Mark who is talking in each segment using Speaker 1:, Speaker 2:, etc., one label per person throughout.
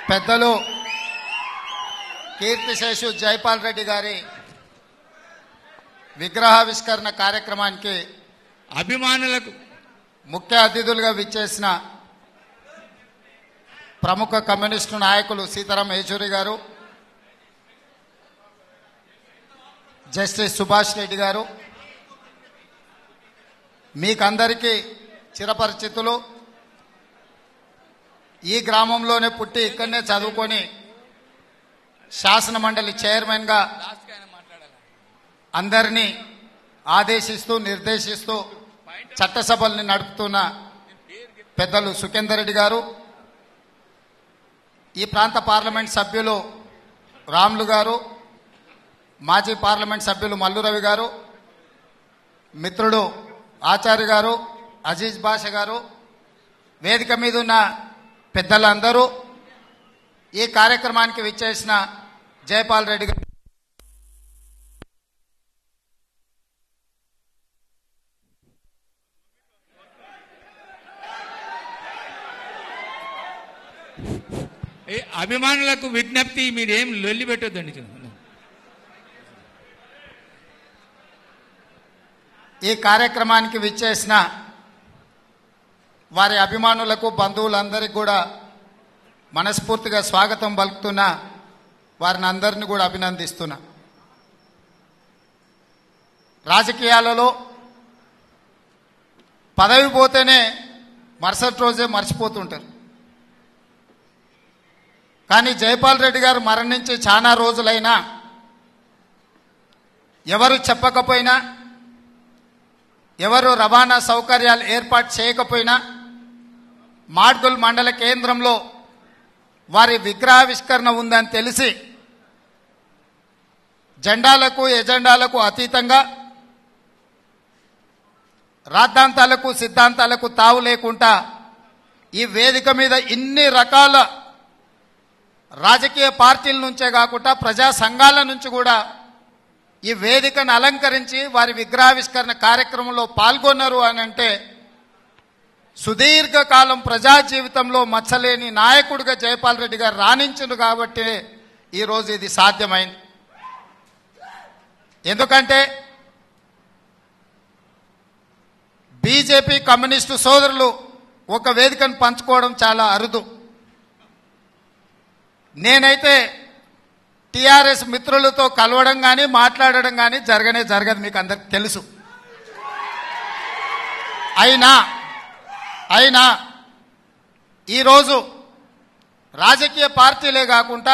Speaker 1: పెద్దలు కీర్తిశేషు జైపాల్ రెడ్డి గారి విగ్రహావిష్కరణ కార్యక్రమానికి
Speaker 2: అభిమానులకు
Speaker 1: ముఖ్య అతిథులుగా విచ్చేసిన ప్రముఖ కమ్యూనిస్టు నాయకులు సీతారాం యేచూరి గారు జస్టిస్ సుభాష్ రెడ్డి గారు మీకందరికీ చిరపరిచితులు ఈ గ్రామంలోనే పుట్టి ఇక్కడనే చదువుకొని శాసన మండలి చైర్మన్గా అందరినీ ఆదేశిస్తూ నిర్దేశిస్తూ చట్టసభల్ని నడుపుతున్న పెద్దలు సుఖేందర్ రెడ్డి గారు ఈ ప్రాంత పార్లమెంట్ సభ్యులు రాములు గారు మాజీ పార్లమెంట్ సభ్యులు మల్లు రవి గారు మిత్రుడు ఆచార్య గారు అజీజ్ బాష గారు వేదిక మీద ఉన్న పెద్దలందరూ ఈ కార్యక్రమానికి విచ్చేసిన జయపాల్ రెడ్డి గారు
Speaker 2: ఏ అభిమానులకు విజ్ఞప్తి మీరేం లొల్లి పెట్టొద్దండి
Speaker 1: ఈ కార్యక్రమానికి విచ్చేసిన వారి అభిమానులకు బంధువులందరికీ కూడా మనస్ఫూర్తిగా స్వాగతం పలుకుతున్న వారిని అందరిని కూడా అభినందిస్తున్నా రాజకీయాలలో పదవి పోతేనే మరుసటి రోజే మర్చిపోతుంటారు కానీ జైపాల్ రెడ్డి గారు మరణించి చాలా రోజులైనా ఎవరు చెప్పకపోయినా ఎవరు రవాణా సౌకర్యాలు ఏర్పాటు చేయకపోయినా మాడ్గుల్ మండల కేంద్రంలో వారి విగ్రహావిష్కరణ ఉందని తెలిసి జెండాలకు ఎజెండాలకు అతీతంగా రాద్ధాంతాలకు సిద్ధాంతాలకు తావు లేకుండా ఈ వేదిక మీద ఇన్ని రకాల రాజకీయ పార్టీల నుంచే కాకుండా ప్రజా సంఘాల నుంచి కూడా ఈ వేదికను అలంకరించి వారి విగ్రహావిష్కరణ కార్యక్రమంలో పాల్గొన్నారు అని అంటే సుదీర్ఘకాలం ప్రజా జీవితంలో మచ్చలేని నాయకుడిగా జయపాల్ రెడ్డి గారు రాణించిండు కాబట్టి ఈరోజు ఇది సాధ్యమైంది ఎందుకంటే బీజేపీ కమ్యూనిస్టు సోదరులు ఒక వేదికను పంచుకోవడం చాలా అరుదు నేనైతే టిఆర్ఎస్ మిత్రులతో కలవడం కానీ మాట్లాడడం కానీ జరగనే జరగదు మీకు అందరికి తెలుసు అయినా అయినా ఈరోజు రాజకీయ పార్టీలే కాకుండా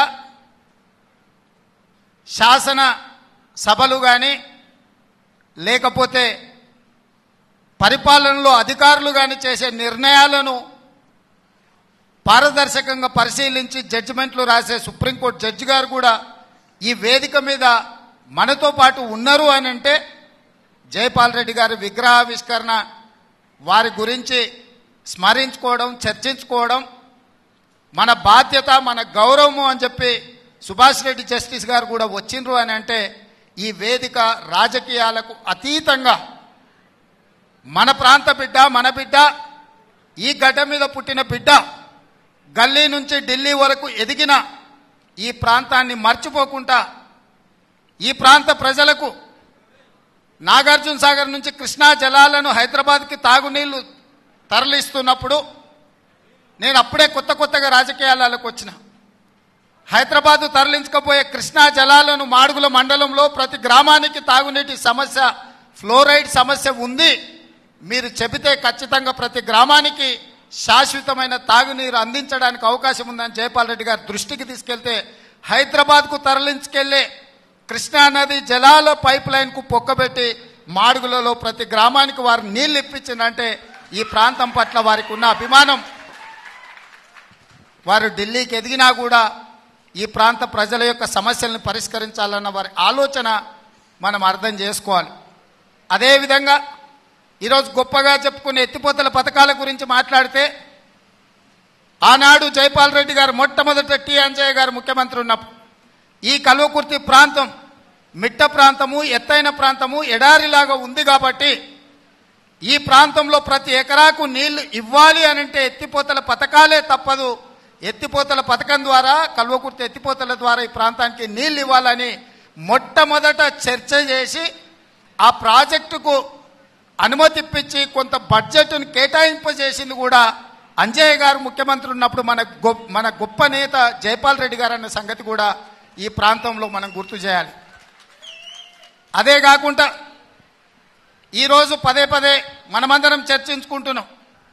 Speaker 1: శాసన సభలు కానీ లేకపోతే పరిపాలనలో అధికారులు కానీ చేసే నిర్ణయాలను పారదర్శకంగా పరిశీలించి జడ్జిమెంట్లు రాసే సుప్రీంకోర్టు జడ్జి గారు కూడా ఈ వేదిక మీద మనతో పాటు ఉన్నారు అని అంటే జయపాల్ రెడ్డి గారి విగ్రహావిష్కరణ వారి గురించి స్మరించుకోవడం చర్చించుకోవడం మన బాధ్యత మన గౌరవము అని చెప్పి సుభాష్ రెడ్డి జస్టిస్ గారు కూడా వచ్చిండ్రు అని అంటే ఈ వేదిక రాజకీయాలకు అతీతంగా మన ప్రాంత బిడ్డ మన బిడ్డ ఈ గడ్డ మీద పుట్టిన బిడ్డ గల్లీ నుంచి ఢిల్లీ వరకు ఎదిగిన ఈ ప్రాంతాన్ని మర్చిపోకుండా ఈ ప్రాంత ప్రజలకు నాగార్జున సాగర్ నుంచి కృష్ణా జలాలను హైదరాబాద్కి తాగునీళ్లు తరలిస్తున్నప్పుడు నేను అప్పుడే కొత్త కొత్తగా రాజకీయాలకు వచ్చిన హైదరాబాదు తరలించకపోయే కృష్ణా జలాలను మాడుగుల మండలంలో ప్రతి గ్రామానికి తాగునీటి సమస్య ఫ్లోరైడ్ సమస్య ఉంది మీరు చెబితే ఖచ్చితంగా ప్రతి గ్రామానికి శాశ్వతమైన తాగునీరు అందించడానికి అవకాశం ఉందని జయపాల్ రెడ్డి గారి దృష్టికి తీసుకెళ్తే హైదరాబాద్కు తరలించుకెళ్లే కృష్ణా నది జలాల పైప్ లైన్కు పొక్కబెట్టి మాడుగులలో ప్రతి గ్రామానికి వారు నీళ్లు ఇప్పించిందంటే ఈ ప్రాంతం పట్ల వారికి ఉన్న అభిమానం వారు ఢిల్లీకి ఎదిగినా కూడా ఈ ప్రాంత ప్రజల యొక్క సమస్యలను పరిష్కరించాలన్న వారి ఆలోచన మనం అర్థం చేసుకోవాలి అదేవిధంగా ఈరోజు గొప్పగా చెప్పుకునే ఎత్తిపోతల పథకాల గురించి మాట్లాడితే ఆనాడు జైపాల్ రెడ్డి గారు మొట్టమొదట టి అంజయ్య గారు ముఖ్యమంత్రి ఉన్నప్పుడు ఈ కల్వకుర్తి ప్రాంతం మిట్ట ప్రాంతము ఎత్తైన ప్రాంతము ఎడారిలాగా ఉంది కాబట్టి ఈ ప్రాంతంలో ప్రతి ఎకరాకు నీళ్లు ఇవ్వాలి అని అంటే ఎత్తిపోతల పథకాలే తప్పదు ఎత్తిపోతల పథకం ద్వారా కల్వకుర్తి ఎత్తిపోతల ద్వారా ఈ ప్రాంతానికి నీళ్ళు ఇవ్వాలని మొట్టమొదట చర్చ చేసి ఆ ప్రాజెక్టుకు అనుమతి ఇప్పించి కొంత బడ్జెట్ను కేటాయింపజేసింది కూడా అంజయ్య గారు ముఖ్యమంత్రి ఉన్నప్పుడు మన గొప్ప మన గొప్ప నేత జైపాల్ రెడ్డి గారు అన్న సంగతి కూడా ఈ ప్రాంతంలో మనం గుర్తు చేయాలి అదే కాకుండా ఈరోజు పదే పదే మనమందరం చర్చించుకుంటున్నాం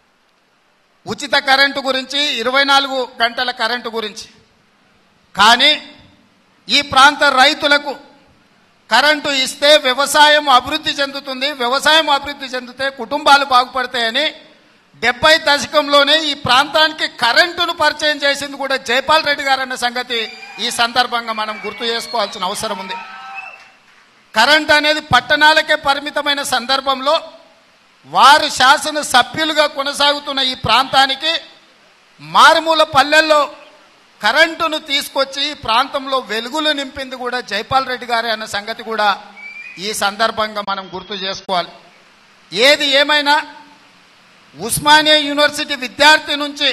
Speaker 1: ఉచిత కరెంటు గురించి ఇరవై నాలుగు గంటల కరెంటు గురించి కానీ ఈ ప్రాంత రైతులకు కరెంటు ఇస్తే వ్యవసాయం అభివృద్ధి చెందుతుంది వ్యవసాయం అభివృద్ధి చెందితే కుటుంబాలు బాగుపడతాయని డెబ్బై దశకంలోనే ఈ ప్రాంతానికి కరెంటును పరిచయం చేసింది కూడా జైపాల్ రెడ్డి గారు అన్న సంగతి ఈ సందర్భంగా మనం గుర్తు చేసుకోవాల్సిన అవసరం ఉంది కరెంట్ అనేది పట్టణాలకే పరిమితమైన సందర్భంలో వారు శాసన సభ్యులుగా కొనసాగుతున్న ఈ ప్రాంతానికి మారుమూల పల్లెల్లో కరెంటును తీసుకొచ్చి ఈ ప్రాంతంలో వెలుగులు నింపింది కూడా జైపాల్ రెడ్డి గారే అన్న సంగతి కూడా ఈ సందర్భంగా మనం గుర్తు చేసుకోవాలి ఏది ఏమైనా ఉస్మానియా యూనివర్సిటీ విద్యార్థి నుంచి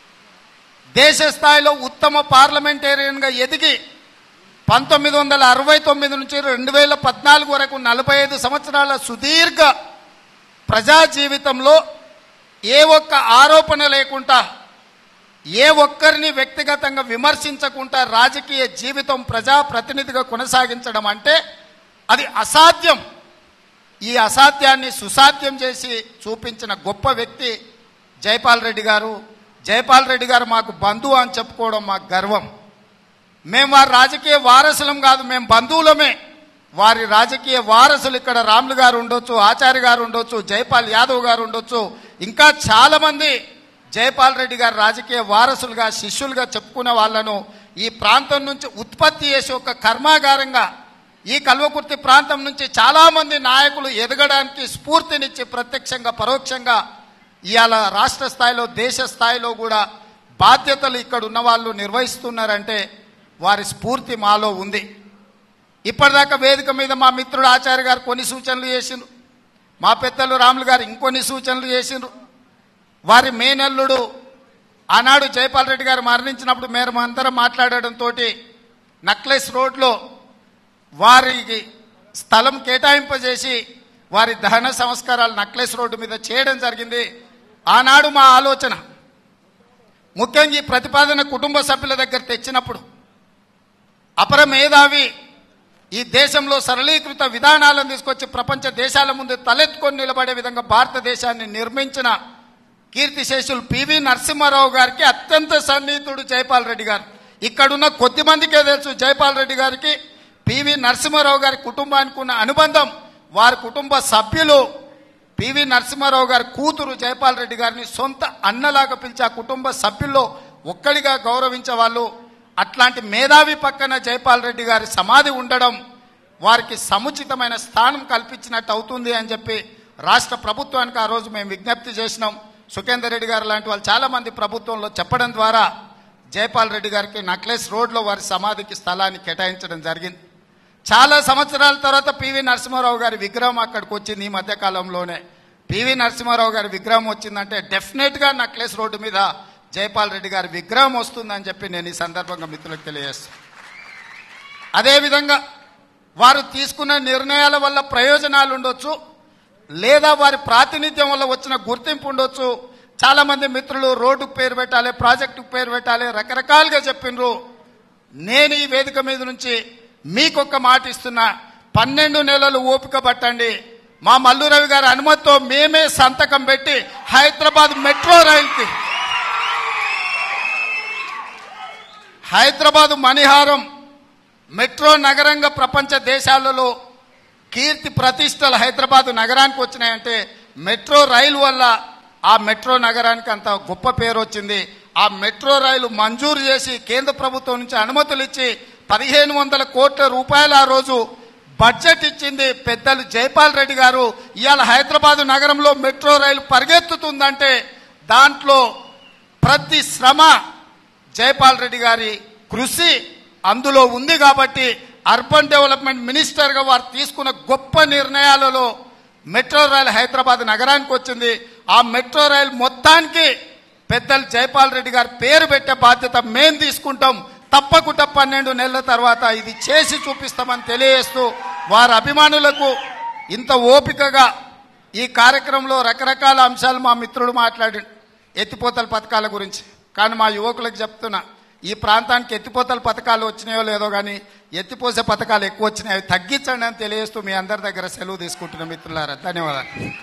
Speaker 1: దేశ స్థాయిలో ఉత్తమ పార్లమెంటేరియన్గా ఎదిగి పంతొమ్మిది వందల అరవై తొమ్మిది నుంచి రెండు వేల పద్నాలుగు వరకు నలభై ఐదు సంవత్సరాల సుదీర్ఘ ప్రజా జీవితంలో ఏ ఒక్క ఆరోపణ లేకుండా ఏ ఒక్కరిని వ్యక్తిగతంగా విమర్శించకుండా రాజకీయ జీవితం ప్రజా ప్రతినిధిగా కొనసాగించడం అంటే అది అసాధ్యం ఈ అసాధ్యాన్ని సుసాధ్యం చేసి చూపించిన గొప్ప వ్యక్తి జైపాల్ రెడ్డి గారు జైపాల్ రెడ్డి గారు మాకు బంధువు అని చెప్పుకోవడం మాకు గర్వం మేము వారి రాజకీయ వారసులం కాదు మేము బంధువులమే వారి రాజకీయ వారసులు ఇక్కడ రాములు గారు ఉండొచ్చు ఆచార్య గారు ఉండొచ్చు జైపాల్ యాదవ్ గారు ఉండొచ్చు ఇంకా చాలా మంది జైపాల్ రెడ్డి గారు రాజకీయ వారసులుగా శిష్యులుగా చెప్పుకునే వాళ్ళను ఈ ప్రాంతం నుంచి ఉత్పత్తి చేసి ఒక కర్మాగారంగా ఈ కల్వకుర్తి ప్రాంతం నుంచి చాలా మంది నాయకులు ఎదగడానికి స్ఫూర్తినిచ్చి ప్రత్యక్షంగా పరోక్షంగా ఇవాళ రాష్ట్ర స్థాయిలో దేశ స్థాయిలో కూడా బాధ్యతలు ఇక్కడ ఉన్న వాళ్ళు నిర్వహిస్తున్నారంటే వారి స్ఫూర్తి మాలో ఉంది ఇప్పటిదాకా వేదిక మీద మా మిత్రుడు ఆచార్య గారు కొన్ని సూచనలు చేసిండ్రు మా పెద్దలు రాములు గారు ఇంకొన్ని సూచనలు చేసిండ్రు వారి మేనల్లుడు ఆనాడు జైపాల్ రెడ్డి గారు మరణించినప్పుడు మేము అందరం మాట్లాడడంతో నక్లెస్ రోడ్లో వారికి స్థలం కేటాయింపజేసి వారి దహన సంస్కారాలు నక్లెస్ రోడ్డు మీద చేయడం జరిగింది ఆనాడు మా ఆలోచన ముఖ్యంగా ఈ ప్రతిపాదన కుటుంబ సభ్యుల దగ్గర తెచ్చినప్పుడు అపర మేధావి ఈ దేశంలో సరళీకృత విధానాలను తీసుకొచ్చి ప్రపంచ దేశాల ముందు తలెత్తుకొని నిలబడే విధంగా భారతదేశాన్ని నిర్మించిన కీర్తిశేషులు పివి నరసింహారావు గారికి అత్యంత సన్నిహితుడు జైపాల్ రెడ్డి గారు ఇక్కడున్న కొద్ది మందికే తెలుసు జైపాల్ రెడ్డి గారికి పివి నరసింహారావు గారి కుటుంబానికి ఉన్న అనుబంధం వారి కుటుంబ సభ్యులు పివి నరసింహారావు గారి కూతురు జైపాల్ రెడ్డి గారిని సొంత అన్నలాగా పిలిచి ఆ కుటుంబ సభ్యుల్లో ఒక్కడిగా గౌరవించే వాళ్ళు అట్లాంటి మేధావి పక్కన జైపాల్ రెడ్డి గారి సమాధి ఉండడం వారికి సముచితమైన స్థానం కల్పించినట్టు అవుతుంది అని చెప్పి రాష్ట్ర ప్రభుత్వానికి ఆ రోజు మేము విజ్ఞప్తి చేసినాం సుఖేందర్ రెడ్డి గారు లాంటి వాళ్ళు చాలా మంది ప్రభుత్వంలో చెప్పడం ద్వారా జైపాల్ రెడ్డి గారికి నక్లెస్ రోడ్లో వారి సమాధికి స్థలాన్ని కేటాయించడం జరిగింది చాలా సంవత్సరాల తర్వాత పివి నరసింహారావు గారి విగ్రహం అక్కడికి వచ్చింది ఈ మధ్య కాలంలోనే పివి నరసింహారావు గారి విగ్రహం వచ్చిందంటే డెఫినెట్గా నక్లెస్ రోడ్డు మీద జైపాల్ రెడ్డి గారి విగ్రహం వస్తుందని చెప్పి నేను ఈ సందర్భంగా మిత్రులకు తెలియజేస్తాను అదేవిధంగా వారు తీసుకున్న నిర్ణయాల వల్ల ప్రయోజనాలు ఉండొచ్చు లేదా వారి ప్రాతినిధ్యం వల్ల వచ్చిన గుర్తింపు ఉండొచ్చు చాలా మంది మిత్రులు రోడ్డుకు పేరు పెట్టాలి ప్రాజెక్టుకు పేరు పెట్టాలి రకరకాలుగా చెప్పిండ్రు నేను ఈ వేదిక మీద నుంచి మీకొక్క మాట ఇస్తున్నా పన్నెండు నెలలు ఓపిక పట్టండి మా మల్లు రవి గారి అనుమతితో మేమే సంతకం పెట్టి హైదరాబాద్ మెట్రో రైలుకి హైదరాబాద్ మణిహారం మెట్రో నగరంగా ప్రపంచ దేశాలలో కీర్తి ప్రతిష్టలు హైదరాబాద్ నగరానికి వచ్చినాయంటే మెట్రో రైలు వల్ల ఆ మెట్రో నగరానికి అంత గొప్ప పేరు వచ్చింది ఆ మెట్రో రైలు మంజూరు చేసి కేంద్ర ప్రభుత్వం నుంచి అనుమతులు ఇచ్చి పదిహేను వందల కోట్ల రూపాయలు ఆ రోజు బడ్జెట్ ఇచ్చింది పెద్దలు జైపాల్ రెడ్డి గారు ఇవాళ హైదరాబాద్ నగరంలో మెట్రో రైలు పరిగెత్తుతుందంటే దాంట్లో ప్రతి శ్రమ జైపాల్ రెడ్డి గారి కృషి అందులో ఉంది కాబట్టి అర్బన్ డెవలప్మెంట్ మినిస్టర్గా వారు తీసుకున్న గొప్ప నిర్ణయాలలో మెట్రో రైలు హైదరాబాద్ నగరానికి వచ్చింది ఆ మెట్రో రైలు మొత్తానికి పెద్దలు జైపాల్ రెడ్డి గారి పేరు పెట్టే బాధ్యత మేం తీసుకుంటాం తప్పకుండా పన్నెండు నెలల తర్వాత ఇది చేసి చూపిస్తామని తెలియజేస్తూ వారి అభిమానులకు ఇంత ఓపికగా ఈ కార్యక్రమంలో రకరకాల అంశాలు మా మిత్రుడు మాట్లాడి ఎత్తిపోతల పథకాల గురించి కానీ మా యువకులకు చెప్తున్నా ఈ ప్రాంతానికి ఎత్తిపోతల పథకాలు వచ్చినాయో లేదో కానీ ఎత్తిపోసే పథకాలు ఎక్కువ వచ్చినాయి అవి తగ్గించండి అని తెలియజేస్తూ మీ అందరి దగ్గర సెలవు తీసుకుంటున్న మిత్రులారా ధన్యవాదాలు